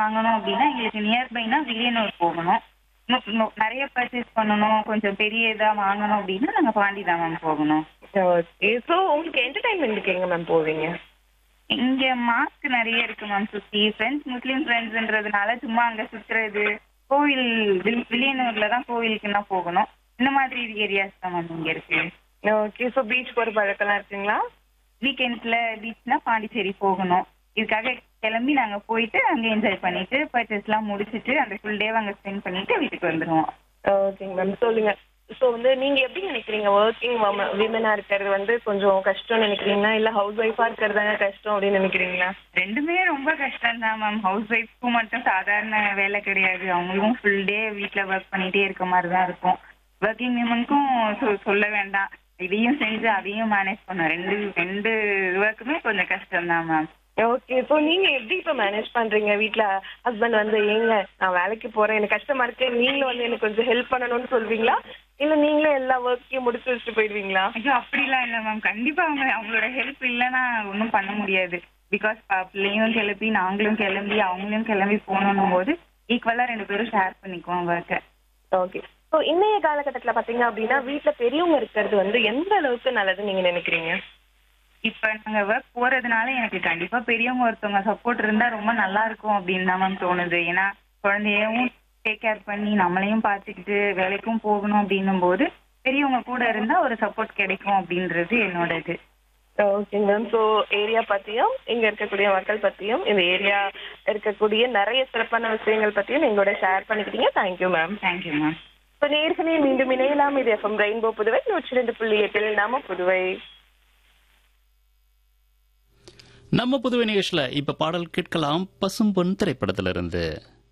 வாங்கணும் அப்படின்னா எங்களுக்கு நியர்பைனா வில்லியனூர் போகணும் இன்னும் இன்னும் நிறைய பர்ச்சேஸ் பண்ணணும் கொஞ்சம் பெரிய இதா வாங்கணும் அப்படின்னா நாங்க பாண்டி தான் மேம் போகணும் ஓகே ஸோ உங்களுக்கு என்டர்டைன்மெண்ட்டுக்கு எங்க மேம் போவீங்க இங்க மாஸ்க் நிறைய இருக்கு மேம் சுத்தி ஃப்ரெண்ட்ஸ் முஸ்லீம் ஃப்ரெண்ட்ஸ்ன்றதுனால சும்மா அங்க சுத்துறது கோவில் வில்- வில்லியனூர்ல தான் கோவிலுக்குன்னா போகணும் இந்த மாதிரி ஏரியாஸ் தான் மேம் இங்க இருக்கு ஓகே ஸோ பீச் போகிற பழக்கம்லாம் இருக்குங்களா வீக்கெண்ட்ஸ்ல பீச்னா பாண்டிச்சேரி போகணும் இதுக்காக கிளம்பி நாங்க போயிட்டு அங்க என்ஜாய் பண்ணிட்டு பர்ச்சேஸ் எல்லாம் முடிச்சிட்டு அந்த ஃபுல் டே அங்க ஸ்பெண்ட் பண்ணிட்டு வீட்டுக்கு வந்துருவோம் ஓகேங்க மேம் சொல்லுங்க ஸோ வந்து நீங்க எப்படி நினைக்கிறீங்க ஒர்க்கிங் விமனா இருக்கிறது வந்து கொஞ்சம் கஷ்டம்னு நினைக்கிறீங்களா இல்ல ஹவுஸ் ஒய்ஃபா இருக்கிறது தாங்க கஷ்டம் அப்படின்னு நினைக்கிறீங்களா ரெண்டுமே ரொம்ப கஷ்டம் தான் மேம் ஹவுஸ் ஒய்ஃப்க்கும் மட்டும் சாதாரண வேலை கிடையாது அவங்களுக்கும் ஃபுல் டே வீட்ல ஒர்க் பண்ணிட்டே இருக்க மாதிரி தான் இருக்கும் ஒர்க்கிங் விமனுக்கும் சொல்ல வேண்டாம் இதையும் செஞ்சு அதையும் மேனேஜ் பண்ணும் ரெண்டு ரெண்டு ஒர்க்குமே கொஞ்சம் கஷ்டம் தான் மேம் ஓகே ஸோ நீங்க எப்படி இப்போ மேனேஜ் பண்றீங்க வீட்ல ஹஸ்பண்ட் வந்து ஏங்க நான் வேலைக்கு போறேன் எனக்கு கஷ்டமா இருக்கு நீங்களும் வந்து எனக்கு கொஞ்சம் ஹெல்ப் பண்ணணும்னு சொல்வீங்களா இல்ல நீங்களே எல்லா ஒர்க்கையும் முடிச்சு வச்சுட்டு போயிடுவீங்களா ஐயோ அப்படிலாம் இல்ல மேம் கண்டிப்பா அவங்க அவங்களோட ஹெல்ப் இல்லைன்னா ஒன்றும் பண்ண முடியாது பிகாஸ் பிள்ளையும் கிளப்பி நாங்களும் கிளம்பி அவங்களும் கிளம்பி போகணும் போது ஈக்குவலா ரெண்டு பேரும் ஷேர் பண்ணிக்குவோம் ஒர்க்கை ஓகே ஸோ இன்னைய காலகட்டத்துல பாத்தீங்க அப்படின்னா வீட்ல பெரியவங்க இருக்கிறது வந்து எந்த அளவுக்கு நல்லதுன்னு நீங்க நினைக்கிறீங்க இப்ப நாங்க ஒர்க் போறதுனால எனக்கு கண்டிப்பா பெரியவங்க ஒருத்தவங்க சப்போர்ட் இருந்தா ரொம்ப நல்லா இருக்கும் அப்படின்னு தான் மேம் தோணுது ஏன்னா குழந்தையவும் டேக் கேர் பண்ணி நம்மளையும் பார்த்துக்கிட்டு வேலைக்கும் போகணும் அப்படின்னும் போது பெரியவங்க கூட இருந்தா ஒரு சப்போர்ட் கிடைக்கும் அப்படின்றது என்னோட இது ஓகேங்க மேம் ஸோ ஏரியா பத்தியும் இங்க இருக்கக்கூடிய மக்கள் பத்தியும் இந்த ஏரியா இருக்கக்கூடிய நிறைய சிறப்பான விஷயங்கள் பத்தியும் எங்களோட ஷேர் பண்ணிக்கிட்டீங்க தேங்க்யூ மேம் தேங்க்யூ மேம் இப்போ நேர்களே மீண்டும் இணையலாம் இது எஃப்எம் ரெயின்போ புதுவை நூற்றி ரெண்டு புள்ளி எட்டில் நாம புதுவை நம்ம புதுவை நிகழ்ச்சியில் இப்ப பாடல் கேட்கலாம் பசும்பொன் திரைப்படத்திலிருந்து